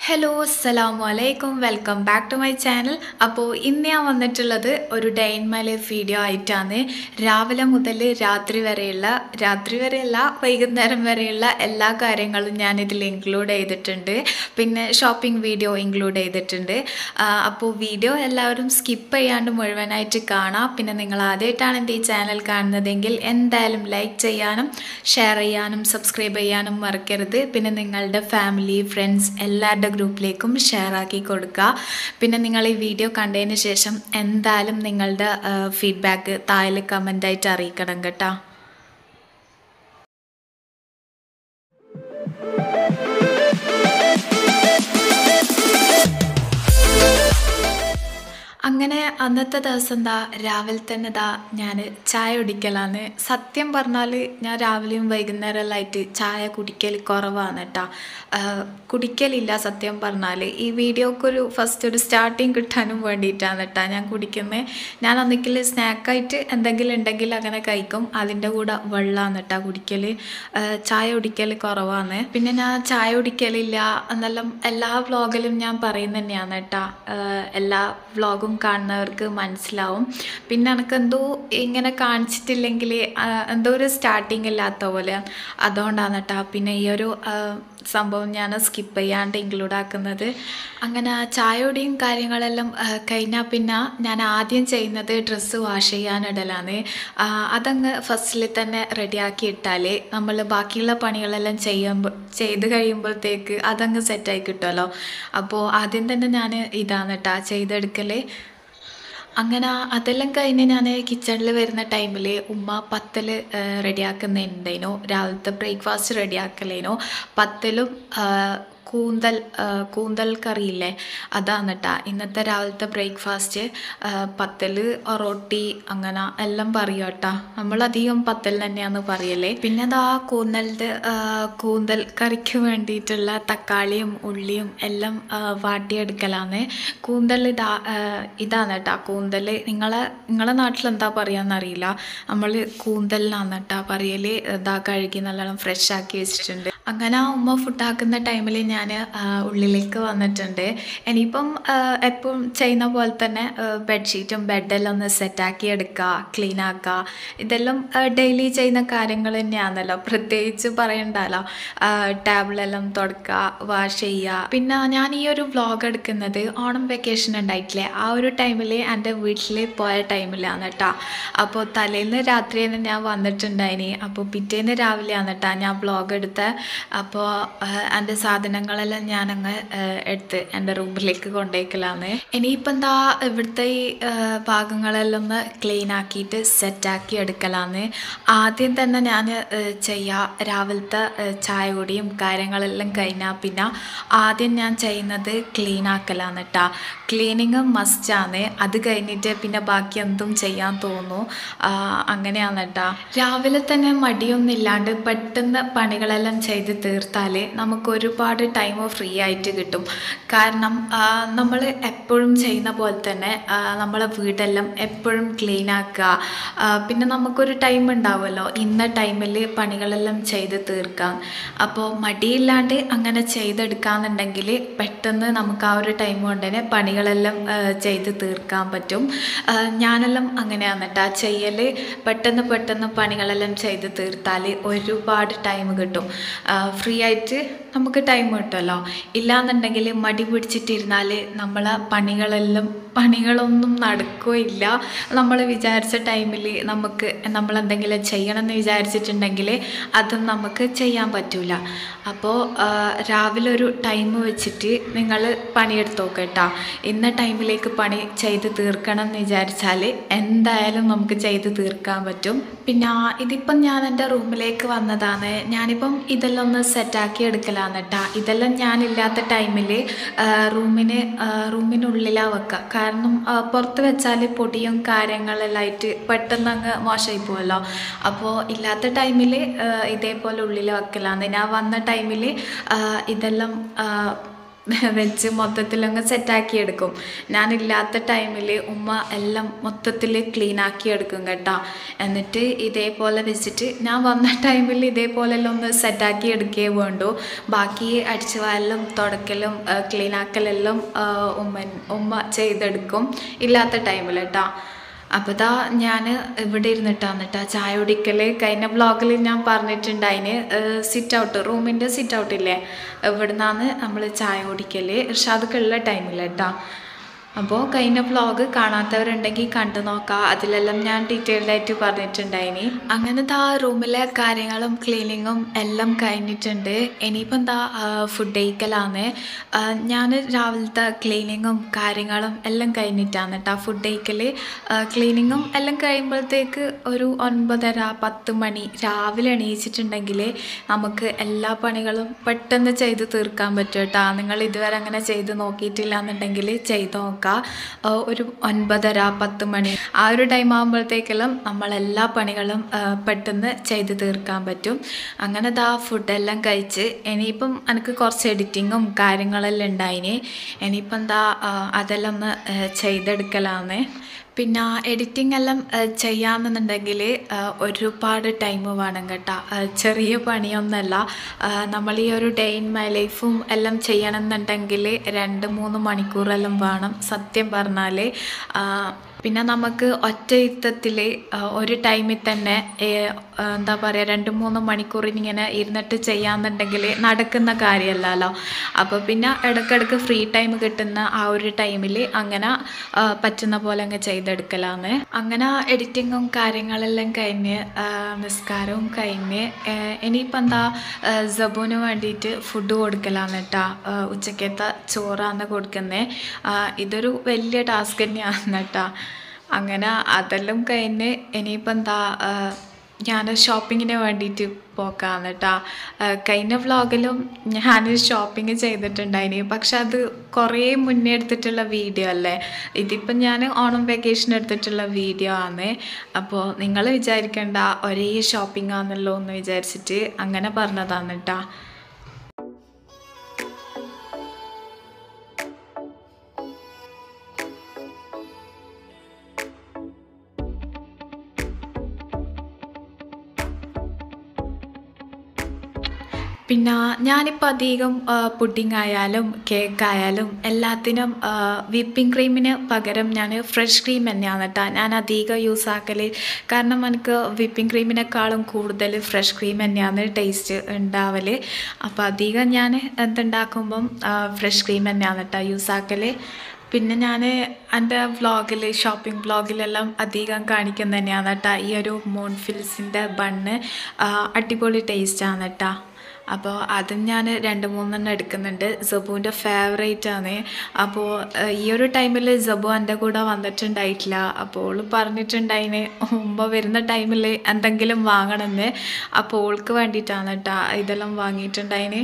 hello അസ്സലാമു അലൈക്കും welcome back to my channel അപ്പോൾ ഇന്ന് ഞാൻ വന്നിട്ടുള്ളത് ഒരു day in my life video ആയിട്ടാണ് രാവിലെ മുതൽ രാത്രി വരെയുള്ള രാത്രി വരെയല്ല വൈകുന്നേരം വരെയുള്ള എല്ലാ കാര്യങ്ങളും ഞാനിതിൽ ഇൻക്ലൂഡ് ചെയ്തിട്ടുണ്ട് പിന്നെ ഷോപ്പിംഗ് വീഡിയോ ഇൻക്ലൂഡ് ചെയ്തിട്ടുണ്ട് ആ, അപ്പോൾ വീഡിയോ എല്ലാവരും സ്കിപ്പ് ചെയ്യാണ്ട് മുഴുവനായിട്ട് കാണാം പിന്നെ നിങ്ങൾ ആദ്യമായിട്ടാണ് എൻ്റെ ഈ ചാനൽ കാണുന്നതെങ്കിൽ എന്തായാലും ലൈക്ക് ചെയ്യാനും ഷെയർ ചെയ്യാനും സബ്സ്ക്രൈബ് ചെയ്യാനും മറക്കരുത് പിന്നെ നിങ്ങളുടെ ഫാമിലി ഫ്രണ്ട്സ് എല്ലാവരുടെ ഗ്രൂപ്പിലേക്കും ഷെയർ ആക്കി കൊടുക്കുക പിന്നെ നിങ്ങൾ ഈ വീഡിയോ കണ്ടതിന് ശേഷം എന്തായാലും നിങ്ങളുടെ ഫീഡ്ബാക്ക് താഴെ കമൻ്റായിട്ട് അറിയിക്കണം കേട്ടോ അങ്ങനെ അന്നത്തെ ദിവസം ദാ രാവിലെ തന്നെ ദാ ഞാൻ ചായ കുടിക്കലാണ് സത്യം പറഞ്ഞാൽ ഞാൻ രാവിലെയും വൈകുന്നേരം ആയിട്ട് ചായ കുടിക്കൽ കുറവാണ് കേട്ടോ കുടിക്കലില്ല സത്യം പറഞ്ഞാൽ ഈ വീഡിയോക്കൊരു ഫസ്റ്റ് ഒരു സ്റ്റാർട്ടിങ് കിട്ടാനും വേണ്ടിയിട്ടാണ് കേട്ടോ ഞാൻ കുടിക്കുന്നത് ഞാൻ ഒന്നിക്കൽ സ്നാക്കായിട്ട് എന്തെങ്കിലും ഉണ്ടെങ്കിൽ അങ്ങനെ കഴിക്കും അതിൻ്റെ കൂടെ വെള്ളമാണ് കേട്ടോ കുടിക്കൽ ചായ കുടിക്കൽ കുറവാണ് പിന്നെ ഞാൻ ചായ കുടിക്കലില്ല എന്നെല്ലാം എല്ലാ വ്ളോഗിലും ഞാൻ പറയുന്നത് തന്നെയാണ് കേട്ടോ എല്ലാ വ്ളോഗും കാണുന്നവർക്ക് മനസ്സിലാവും പിന്നെ എനിക്ക് എന്തോ ഇങ്ങനെ കാണിച്ചിട്ടില്ലെങ്കിൽ എന്തോ ഒരു സ്റ്റാർട്ടിങ് ഇല്ലാത്ത പോലെ അതുകൊണ്ടാണ് കേട്ടോ പിന്നെ ഈ ഒരു ആ, സംഭവം ഞാൻ സ്കിപ്പ് ചെയ്യാണ്ട് ഇൻക്ലൂഡ് ആക്കുന്നത് അങ്ങനെ ചായയുടെയും കാര്യങ്ങളെല്ലാം ആ, കഴിഞ്ഞാൽ പിന്നെ ഞാൻ ആദ്യം ചെയ്യുന്നത് ഡ്രസ്സ് വാഷ് ചെയ്യാനിടലാണ് ആ, അതങ്ങ് ഫസ്റ്റിൽ തന്നെ റെഡിയാക്കി ഇട്ടാൽ നമ്മൾ ബാക്കിയുള്ള പണികളെല്ലാം ചെയ്യുമ്പോൾ ചെയ്ത് കഴിയുമ്പോഴത്തേക്ക് അതങ്ങ് സെറ്റായി കിട്ടുമല്ലോ അപ്പോൾ ആദ്യം തന്നെ ഞാൻ ഇതാണ് കേട്ടോ ചെയ്തെടുക്കൽ അങ്ങനെ അതെല്ലാം കഴിഞ്ഞ് ഞാൻ കിച്ചണിൽ വരുന്ന ടൈമിൽ ഉമ്മ പത്തൽ റെഡിയാക്കുന്നുണ്ടേനോ രാവിലത്തെ ബ്രേക്ക്ഫാസ്റ്റ് റെഡിയാക്കലേനോ പത്തലും ആ, കൂന്തൽ ആ, കൂന്തൽ കറിയില്ലേ അതാണ് കേട്ടോ ഇന്നത്തെ രാവിലത്തെ ബ്രേക്ക്ഫാസ്റ്റ് പത്തൽ റൊട്ടി അങ്ങനെ എല്ലാം പറയും കേട്ടോ നമ്മളധികം പത്തൽ തന്നെയാണ് പറയല് പിന്നെ അതാ കൂന്തലിൻ്റെ കൂന്തൽ കറിക്ക് വേണ്ടിയിട്ടുള്ള തക്കാളിയും ഉള്ളിയും എല്ലാം ആ, വാട്ടിയെടുക്കലാണ് കൂന്തൽ ഇതാ ആ, ഇതാണ് കേട്ടോ കൂന്തൽ നിങ്ങളെ നിങ്ങളെ നാട്ടിൽ എന്താ പറയാന്നറിയില്ല നമ്മൾ കൂന്തലിനാണ് കേട്ടോ പറയൽ ഇതാ കഴുകി നല്ലോണം ഫ്രഷ് ആക്കി വെച്ചിട്ടുണ്ട് അങ്ങനെ ഉമ്മ ഫുഡാക്കുന്ന ടൈമിൽ ഞാൻ ഉള്ളിലേക്ക് വന്നിട്ടുണ്ട് ഇനിയിപ്പം എപ്പോഴും ചെയ്യുന്ന പോലെ തന്നെ ബെഡ്ഷീറ്റും ബെഡെല്ലാം ഒന്ന് സെറ്റാക്കി എടുക്കുക ക്ലീൻ ആക്കുക ഇതെല്ലാം ഡെയിലി ചെയ്യുന്ന കാര്യങ്ങൾ തന്നെയാണല്ലോ പ്രത്യേകിച്ച് പറയണ്ടല്ലോ ടാബിളെല്ലാം തുടക്കുക വാഷ് ചെയ്യുക പിന്നെ ഞാൻ ഈ ഒരു വ്ളോഗ് എടുക്കുന്നത് ഓണം വെക്കേഷൻ ഉണ്ടായിട്ടില്ലേ ആ ഒരു ടൈമിൽ എൻ്റെ വീട്ടിൽ പോയ ടൈമിലാണ് കേട്ടോ അപ്പോൾ തലേന്ന് രാത്രി തന്നെ ഞാൻ വന്നിട്ടുണ്ടായിനി അപ്പോൾ പിറ്റേന്ന് രാവിലെയാണ് കേട്ടോ ഞാൻ വ്ളോഗ് എടുത്ത് അപ്പോൾ എൻ്റെ സാധനങ്ങളെല്ലാം ഞാനങ്ങ് ഏഹ്, എടുത്ത് എൻ്റെ റൂമിലേക്ക് കൊണ്ടുപോയിക്കലാണ് ഇനിയിപ്പോൾ എന്താ ഇവിടുത്തെ ഈ ഏഹ്, ഭാഗങ്ങളെല്ലാം ഒന്ന് ക്ലീൻ ആക്കിയിട്ട് സെറ്റാക്കി എടുക്കലാണ് ആദ്യം തന്നെ ഞാൻ ചെയ്യുക രാവിലത്തെ ഏഹ്, ചായ കുടിയും കാര്യങ്ങളെല്ലാം കഴിഞ്ഞാൽ പിന്നെ ആദ്യം ഞാൻ ചെയ്യുന്നത് ക്ലീൻ ആക്കലാണ് കേട്ടോ ക്ലീനിങ് മസ്റ്റാണ് അത് കഴിഞ്ഞിട്ട് പിന്നെ ബാക്കി എന്തും ചെയ്യാൻ തോന്നുന്നു ആ, അങ്ങനെയാണ് കേട്ടോ രാവിലെ തന്നെ മടിയൊന്നും ഇല്ലാണ്ട് പെട്ടെന്ന് പണികളെല്ലാം ചെയ്ത് തീർത്താൽ നമുക്ക് ഒരുപാട് ടൈം ഫ്രീ ആയിട്ട് കിട്ടും കാരണം നമ്മൾ എപ്പോഴും ചെയ്യുന്ന പോലെ തന്നെ ആ, നമ്മളെ വീടെല്ലാം എപ്പോഴും ക്ലീൻ ആക്കുക ആ, പിന്നെ നമുക്കൊരു ടൈം ഉണ്ടാവുമല്ലോ ഇന്ന ടൈമിൽ പണികളെല്ലാം ചെയ്ത് തീർക്കാം അപ്പോൾ മടിയില്ലാണ്ട് അങ്ങനെ ചെയ്തെടുക്കാന്നുണ്ടെങ്കിൽ പെട്ടെന്ന് നമുക്ക് ആ ഒരു ടൈം കൊണ്ട് തന്നെ പണികളെല്ലാം ആ, ചെയ്ത് തീർക്കാൻ പറ്റും ആ, ഞാനെല്ലാം അങ്ങനെയാണ് കേട്ടോ ചെയ്യൽ പെട്ടെന്ന് പെട്ടെന്ന് പണികളെല്ലാം ചെയ്ത് തീർത്താൽ ഒരുപാട് ടൈം കിട്ടും ഫ്രീ ആയിട്ട് നമുക്ക് ടൈം കിട്ടുമല്ലോ ഇല്ലാന്നുണ്ടെങ്കിൽ മടി പിടിച്ചിട്ടിരുന്നാൽ നമ്മളെ പണികളെല്ലാം പണികളൊന്നും നടക്കുകയില്ല നമ്മൾ വിചാരിച്ച ടൈമിൽ നമുക്ക് നമ്മൾ എന്തെങ്കിലും ചെയ്യണം എന്ന് വിചാരിച്ചിട്ടുണ്ടെങ്കിൽ അതും നമുക്ക് ചെയ്യാൻ പറ്റില്ല അപ്പോൾ രാവിലെ ഒരു ടൈം വെച്ചിട്ട് നിങ്ങൾ പണിയെടുത്ത് നോക്കുക കേട്ടോ ഇന്ന ടൈമിലേക്ക് പണി ചെയ്ത് തീർക്കണം എന്ന് വിചാരിച്ചാൽ എന്തായാലും നമുക്ക് ചെയ്ത് തീർക്കാൻ പറ്റും പിന്നെ ഇതിപ്പം ഞാൻ എൻ്റെ റൂമിലേക്ക് വന്നതാണ് ഞാനിപ്പം ഇതെല്ലാം ഒന്ന് സെറ്റാക്കി എടുക്കലാണ് കേട്ടോ ഇതെല്ലാം ഞാനില്ലാത്ത ടൈമിൽ റൂമിന് റൂമിനുള്ളിലാണ് വെക്കുക കാരണം ആ, പുറത്ത് വെച്ചാൽ പൊടിയും കാര്യങ്ങളെല്ലാം ആയിട്ട് പെട്ടെന്ന് അങ്ങ് മോശമായി പോകുമല്ലോ അപ്പോൾ ഇല്ലാത്ത ടൈമിൽ ഇതേപോലെ ഉള്ളിൽ വെക്കലാണ് ഞാൻ വന്ന ടൈമിൽ ഇതെല്ലാം ആ, വെച്ച് മൊത്തത്തിലങ്ങ് സെറ്റാക്കി എടുക്കും ഞാനില്ലാത്ത ടൈമിൽ ഉമ്മ എല്ലാം മൊത്തത്തിൽ ക്ലീൻ ആക്കി എടുക്കും കേട്ടോ എന്നിട്ട് ഇതേപോലെ വെച്ചിട്ട് ഞാൻ വന്ന ടൈമിൽ ഇതേപോലെല്ലാം ഒന്ന് സെറ്റാക്കി എടുക്കേ വേണ്ടു ബാക്കി അടിച്ചു വാരലും തുടക്കലും ക്ലീൻ ആക്കലെല്ലാം ആ, ഉമ്മ ഉമ്മ ചെയ്തെടുക്കും ഇല്ലാത്ത ടൈമിൽ കേട്ടോ അപ്പോൾ ഇതാ ഞാൻ ഇവിടെ ഇരുന്നിട്ടാണ് കേട്ടോ ചായ കുടിക്കൽ കഴിഞ്ഞ വ്ളോഗിൽ ഞാൻ പറഞ്ഞിട്ടുണ്ടായിന് സിറ്റ് ഔട്ട് റൂമിൻ്റെ സിറ്റ് ഔട്ടില്ലേ ഇവിടെ നിന്നാണ് നമ്മൾ ചായ കുടിക്കൽ ഇർഷാദൊക്കെയുള്ള ടൈമിൽ കേട്ടോ അപ്പോൾ കഴിഞ്ഞ വ്ളോഗ് കാണാത്തവരുണ്ടെങ്കിൽ കണ്ടു നോക്കാം അതിലെല്ലാം ഞാൻ ഡീറ്റെയിൽഡ് ആയിട്ട് പറഞ്ഞിട്ടുണ്ടായിനി അങ്ങനത്തെ ആ റൂമിലെ കാര്യങ്ങളും ക്ലീനിങ്ങും എല്ലാം കഴിഞ്ഞിട്ടുണ്ട് ഇനിയിപ്പം എന്താ ഫുഡ് കഴിക്കലാണ് ഞാൻ രാവിലത്തെ ക്ലീനിങ്ങും കാര്യങ്ങളും എല്ലാം കഴിഞ്ഞിട്ടാണ് കേട്ടോ ഫുഡ് കഴിക്കൽ ക്ലീനിങ്ങും എല്ലാം കഴിയുമ്പോഴത്തേക്ക് ഒരു ഒൻപതര പത്ത് മണി രാവിലെ എണീച്ചിട്ടുണ്ടെങ്കിൽ നമുക്ക് എല്ലാ പണികളും പെട്ടെന്ന് ചെയ്ത് തീർക്കാൻ പറ്റും കേട്ടോ നിങ്ങൾ ഇതുവരെ അങ്ങനെ ചെയ്ത് നോക്കിയിട്ടില്ല എന്നുണ്ടെങ്കിൽ ചെയ്ത് നോക്കുക ആ, ഒരു ഒൻപതര പത്ത് മണി ആ ഒരു ടൈം ആകുമ്പോഴത്തേക്കെല്ലാം നമ്മളെല്ലാ പണികളും ആ, പെട്ടെന്ന് ചെയ്ത് തീർക്കാൻ പറ്റും അങ്ങനെ ദാ ഫുഡെല്ലാം കഴിച്ച് ഇനിയിപ്പം എനിക്ക് കുറച്ച് എഡിറ്റിങ്ങും കാര്യങ്ങളെല്ലാം ഉണ്ടായിന് ഇനിയിപ്പം എന്താ ആ, അതെല്ലാം ഒന്ന് ആ, ചെയ്തെടുക്കലാന്ന് പിന്നെ എഡിറ്റിംഗ് എല്ലാം ചെയ്യാമെന്നുണ്ടെങ്കിൽ ഒരുപാട് ടൈം വേണം കേട്ടോ ആ, ചെറിയ പണിയൊന്നുമല്ല ആ, നമ്മൾ ഈ ഒരു ഡേ ഇൻ മൈ ലൈഫും എല്ലാം ചെയ്യണമെന്നുണ്ടെങ്കിൽ രണ്ട് മൂന്ന് മണിക്കൂറെല്ലാം വേണം സത്യം പറഞ്ഞാൽ പിന്നെ നമുക്ക് ഒറ്റ യുദ്ധത്തിൽ ഒരു ടൈമിൽ തന്നെ ഏ, ആ, എന്താ പറയുക രണ്ട് മൂന്ന് മണിക്കൂറിനിങ്ങനെ ഇരുന്നിട്ട് ചെയ്യാമെന്നുണ്ടെങ്കിൽ നടക്കുന്ന കാര്യമല്ലല്ലോ അപ്പോൾ പിന്നെ ഇടയ്ക്കിടയ്ക്ക് ഫ്രീ ടൈം കിട്ടുന്ന ആ ഒരു ടൈമിൽ അങ്ങനെ ആ, പറ്റുന്ന പോലെ അങ്ങ് ചെയ്തെടുക്കലാന്ന് അങ്ങനെ എഡിറ്റിങ്ങും കാര്യങ്ങളെല്ലാം കഴിഞ്ഞ് ആ, നിസ്കാരവും കഴിഞ്ഞ് ഏ, ഇനിയിപ്പോൾ എന്താ ആ, സബുവിന് വേണ്ടിയിട്ട് ഫുഡ് കൊടുക്കലാന്ന് കേട്ടോ ഉച്ചക്കത്തെ ചോറാണ് കൊടുക്കുന്നത് ഇതൊരു വലിയ ടാസ്ക് തന്നെയാണ് കേട്ടോ അങ്ങനെ അതെല്ലാം കഴിഞ്ഞ് ഇനിയിപ്പോൾ എന്താ ഞാൻ ഷോപ്പിങ്ങിന് വേണ്ടിയിട്ട് പോക്കാന്ന് കേട്ടോ കഴിഞ്ഞ വ്ളോഗിലും ഞാൻ ഷോപ്പിംഗ് ചെയ്തിട്ടുണ്ടായിനി പക്ഷെ അത് കുറേ മുന്നേ എടുത്തിട്ടുള്ള വീഡിയോ അല്ലേ ഇതിപ്പം ഞാൻ ഓണം വെക്കേഷൻ എടുത്തിട്ടുള്ള വീഡിയോ ആണ് അപ്പോൾ നിങ്ങൾ വിചാരിക്കേണ്ട ഒരേ ഷോപ്പിംഗ് ആണല്ലോ എന്ന് വിചാരിച്ചിട്ട് അങ്ങനെ പറഞ്ഞതാണ് കേട്ടോ പിന്നെ ഞാനിപ്പോൾ അധികം പുഡിംഗ് ആയാലും കേക്ക് ആയാലും എല്ലാത്തിനും വിപ്പിംഗ് ക്രീമിന് പകരം ഞാൻ ഫ്രഷ് ക്രീം തന്നെയാണ് കേട്ടോ ഞാൻ അധികം യൂസ് ആക്കൽ കാരണം എനിക്ക് വിപ്പിംഗ് ക്രീമിനേക്കാളും കൂടുതൽ ഫ്രഷ് ക്രീം തന്നെയാണ് ടേസ്റ്റ് ഉണ്ടാവൽ അപ്പോൾ അധികം ഞാൻ എന്തുണ്ടാക്കുമ്പം ഫ്രഷ് ക്രീം തന്നെയാണ് കേട്ടോ യൂസ് ആക്കൽ പിന്നെ ഞാൻ എൻ്റെ വ്ളോഗിൽ ഷോപ്പിംഗ് വ്ളോഗിലെല്ലാം അധികം കാണിക്കുന്നത് തന്നെയാണ് കേട്ടോ ഈ ഒരു മോൺഫിൽസിൻ്റെ ബണ്ണ് അടിപൊളി ടേസ്റ്റാണ് കേട്ടോ അപ്പോൾ അതും ഞാൻ രണ്ട് മൂന്നെണ്ണം എടുക്കുന്നുണ്ട് സബുവിൻ്റെ ഫേവറേറ്റ് ആണ് അപ്പോൾ ഏഹ്, ഈ ഒരു ടൈമിൽ സബു എൻ്റെ കൂടെ വന്നിട്ടുണ്ടായിട്ടില്ല അപ്പോൾ ഓള് പറഞ്ഞിട്ടുണ്ടായിന് മുമ്പ് വരുന്ന ടൈമിൽ എന്തെങ്കിലും വാങ്ങണമെന്ന് അപ്പോൾ ഓൾക്ക് വേണ്ടിയിട്ടാണ് കേട്ടോ ഇതെല്ലാം വാങ്ങിയിട്ടുണ്ടായിന്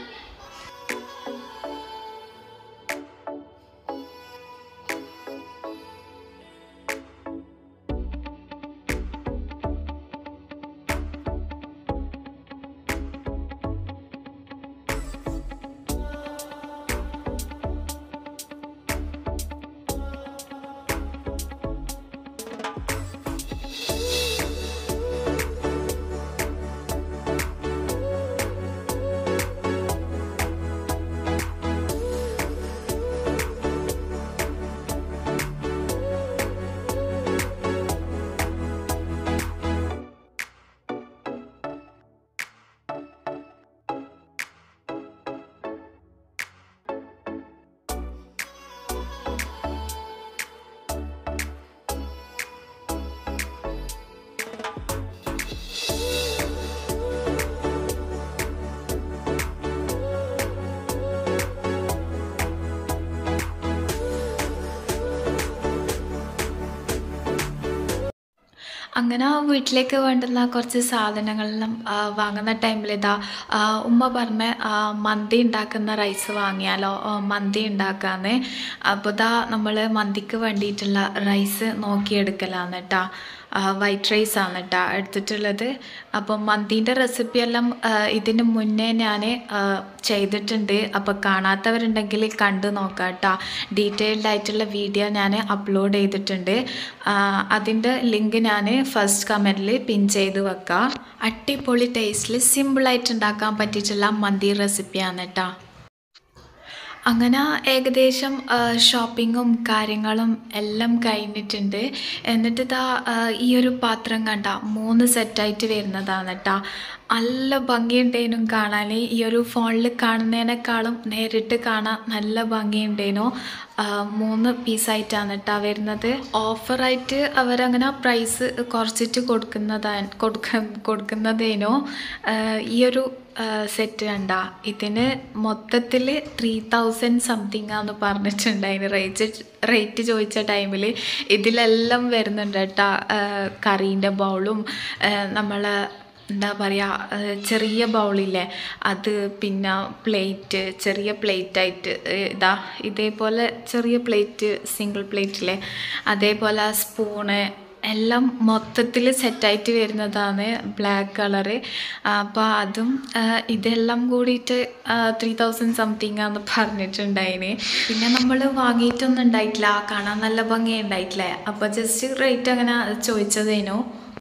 അങ്ങനെ വീട്ടിലേക്ക് വേണ്ടുന്ന കുറച്ച് സാധനങ്ങളെല്ലാം ആ, വാങ്ങുന്ന ടൈമിൽ ഇതാ ആ, ഉമ്മ പറഞ്ഞ ആ, മന്തി ഉണ്ടാക്കുന്ന റൈസ് വാങ്ങിയാലോ ആ, മന്തി ഉണ്ടാക്കാന്ന് അപ്പോൾ ഇതാ നമ്മൾ മന്തിക്ക് വേണ്ടിയിട്ടുള്ള റൈസ് നോക്കിയെടുക്കലാന്ന് കേട്ടോ വൈറ്റ് റൈസ് ആണ് കേട്ടോ എടുത്തിട്ടുള്ളത് അപ്പം മന്തീൻ്റെ റെസിപ്പി എല്ലാം ആ, ഇതിന് മുന്നേ ഞാൻ ചെയ്തിട്ടുണ്ട് അപ്പോൾ കാണാത്തവരുണ്ടെങ്കിൽ കണ്ടു നോക്കാം കേട്ടോ ഡീറ്റെയിൽഡ് ആയിട്ടുള്ള വീഡിയോ ഞാൻ അപ്ലോഡ് ചെയ്തിട്ടുണ്ട് അതിൻ്റെ ലിങ്ക് ഞാൻ ഫസ്റ്റ് കമൻറ്റിൽ പിൻ ചെയ്ത് വെക്കാം അടിപൊളി ടേസ്റ്റിൽ സിമ്പിളായിട്ട് ഉണ്ടാക്കാൻ പറ്റിയിട്ടുള്ള മന്തി റെസിപ്പിയാണ് കേട്ടോ അങ്ങനെ ഏകദേശം ഷോപ്പിങ്ങും കാര്യങ്ങളും എല്ലാം കഴിഞ്ഞിട്ടുണ്ട് എന്നിട്ട് ഇതാ ആ, ഈ ഒരു പാത്രം കണ്ട മൂന്ന് സെറ്റായിട്ട് വരുന്നതാണ് കേട്ടോ നല്ല ഭംഗിയുണ്ടേനും കാണാൻ ഈ ഒരു ഫോണിൽ കാണുന്നതിനേക്കാളും നേരിട്ട് കാണാൻ നല്ല ഭംഗിയുണ്ടേനു ആ, മൂന്ന് പീസായിട്ടാണ് കേട്ടോ വരുന്നത് ഓഫറായിട്ട് അവരങ്ങനെ പ്രൈസ് കുറച്ചിട്ട് കൊടുക്കുന്നതാ കൊടുക്ക കൊടുക്കുന്നതേനോ ആ, ഈ ഒരു സെറ്റ് കണ്ട ഇതിന് മൊത്തത്തിൽ ത്രീ തൗസൻഡ് സംതിങ് ആന്ന് പറഞ്ഞിട്ടുണ്ടായിന് റേറ്റ് റേറ്റ് ചോദിച്ച ടൈമിൽ ഇതിലെല്ലാം വരുന്നുണ്ട് കേട്ടോ കറീൻ്റെ ബൗളും നമ്മളെ എന്താ പറയുക ചെറിയ ബൗളില്ലേ അത് പിന്നെ പ്ലേറ്റ് ചെറിയ പ്ലേറ്റായിട്ട് ഇതാ ഇതേപോലെ ചെറിയ പ്ലേറ്റ് സിംഗിൾ പ്ലേറ്റില്ലേ അതേപോലെ സ്പൂണ് എല്ലാം മൊത്തത്തിൽ സെറ്റായിട്ട് വരുന്നതാണ് ബ്ലാക്ക് കളറ് അപ്പോൾ അതും ആ, ഇതെല്ലാം കൂടിയിട്ട് ത്രീ തൗസൻഡ് സംതിങ് ആന്ന് പറഞ്ഞിട്ടുണ്ടായിന് പിന്നെ നമ്മൾ വാങ്ങിയിട്ടൊന്നും ഉണ്ടായിട്ടില്ല കാണാൻ നല്ല ഭംഗി ഉണ്ടായിട്ടില്ലേ അപ്പോൾ ജസ്റ്റ് റേറ്റ് അങ്ങനെ ചോദിച്ചതേനു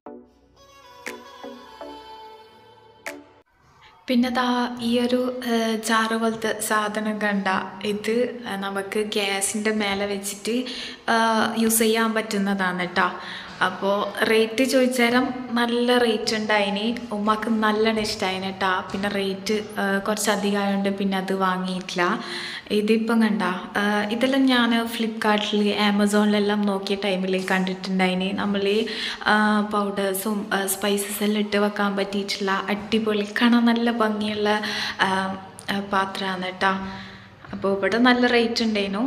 പിന്നെ ദാ ഈ ഒരു ഏഹ്, ജാറ് പോലത്തെ സാധനം കണ്ട ഇത് നമുക്ക് ഗ്യാസിൻ്റെ മേലെ വെച്ചിട്ട് യൂസ് ചെയ്യാൻ പറ്റുന്നതാണ് കേട്ടോ അപ്പോൾ റേറ്റ് ചോദിച്ചാലും നല്ല റേറ്റ് ഉണ്ടായിന് ഉമ്മക്ക് നല്ലോണം ഇഷ്ടമായിന് കേട്ടോ പിന്നെ റേറ്റ് കുറച്ച് അധികമായതുകൊണ്ട് പിന്നെ അത് വാങ്ങിയിട്ടില്ല ഇതിപ്പം കണ്ട ഇതെല്ലാം ഞാൻ ഫ്ലിപ്കാർട്ടിൽ ആമസോണിലെല്ലാം നോക്കിയ ടൈമിൽ കണ്ടിട്ടുണ്ടായിന് നമ്മൾ ഈ പൗഡേഴ്സും സ്പൈസസ് എല്ലാം ഇട്ട് വെക്കാൻ പറ്റിയിട്ടുള്ള അടിപൊളി കാണാൻ നല്ല ഭംഗിയുള്ള പാത്രമാണ് കേട്ടോ അപ്പോൾ ഇവിടെ നല്ല റേറ്റ് ഉണ്ടായിരുന്നു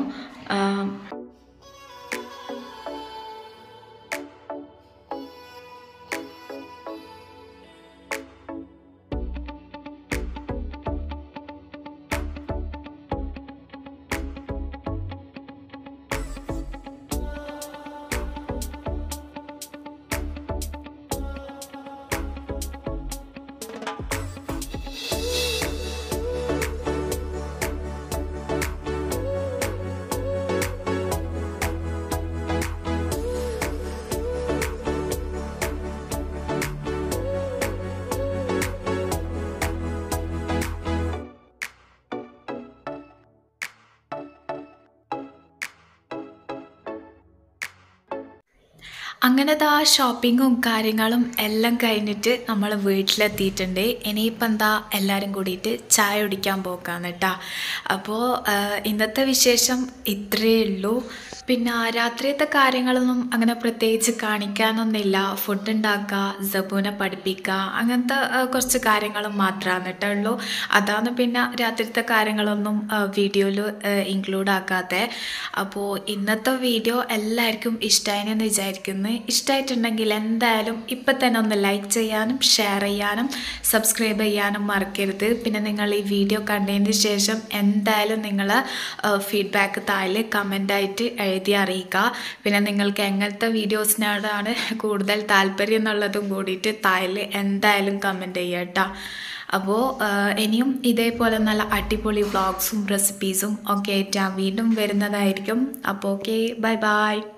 അങ്ങനെ ദാ ഷോപ്പിങ്ങും കാര്യങ്ങളും എല്ലാം കഴിഞ്ഞിട്ട് നമ്മൾ വീട്ടിലെത്തിയിട്ടുണ്ട് ഇനിയിപ്പോൾ എന്താ എല്ലാവരും കൂടിയിട്ട് ചായ കുടിക്കാൻ പോക്കാന്ന് കേട്ടോ അപ്പോൾ ഇന്നത്തെ വിശേഷം ഇത്രയേ ഉള്ളൂ പിന്നെ രാത്രിയത്തെ കാര്യങ്ങളൊന്നും അങ്ങനെ പ്രത്യേകിച്ച് കാണിക്കാനൊന്നുമില്ല ഫുഡ് ഉണ്ടാക്കുക ജബൂനെ പഠിപ്പിക്കുക അങ്ങനത്തെ ആ, കുറച്ച് കാര്യങ്ങളും മാത്രമാണ് കേട്ടോ ഉള്ളൂ അതാണ് പിന്നെ രാത്രിയത്തെ കാര്യങ്ങളൊന്നും വീഡിയോയിൽ ഇൻക്ലൂഡ് ആക്കാതെ അപ്പോൾ ഇന്നത്തെ വീഡിയോ എല്ലാവർക്കും ഇഷ്ടമായെന്ന് വിചാരിക്കുന്നു ഇഷ്ടമായിട്ടുണ്ടെങ്കിൽ എന്തായാലും ഇപ്പം തന്നെ ഒന്ന് ലൈക്ക് ചെയ്യാനും ഷെയർ ചെയ്യാനും സബ്സ്ക്രൈബ് ചെയ്യാനും മറക്കരുത് പിന്നെ നിങ്ങൾ ഈ വീഡിയോ കണ്ടതിന് ശേഷം എന്തായാലും നിങ്ങൾ ഫീഡ്ബാക്ക് താഴെ കമൻ്റായിട്ട് എഴുതി അറിയിക്കുക പിന്നെ നിങ്ങൾക്ക് എങ്ങനത്തെ വീഡിയോസിനോടാണ് കൂടുതൽ താല്പര്യം എന്നുള്ളതും കൂടിയിട്ട് താഴെ എന്തായാലും കമൻറ്റ് ചെയ്യുക കേട്ടോ അപ്പോൾ ഇനിയും ഇതേപോലെ നല്ല അടിപൊളി വ്ളോഗ്സും റെസിപ്പീസും ഒക്കെ ആയിട്ട് ഞാൻ വീണ്ടും വരുന്നതായിരിക്കും അപ്പോൾ ഓക്കെ ബൈ ബൈ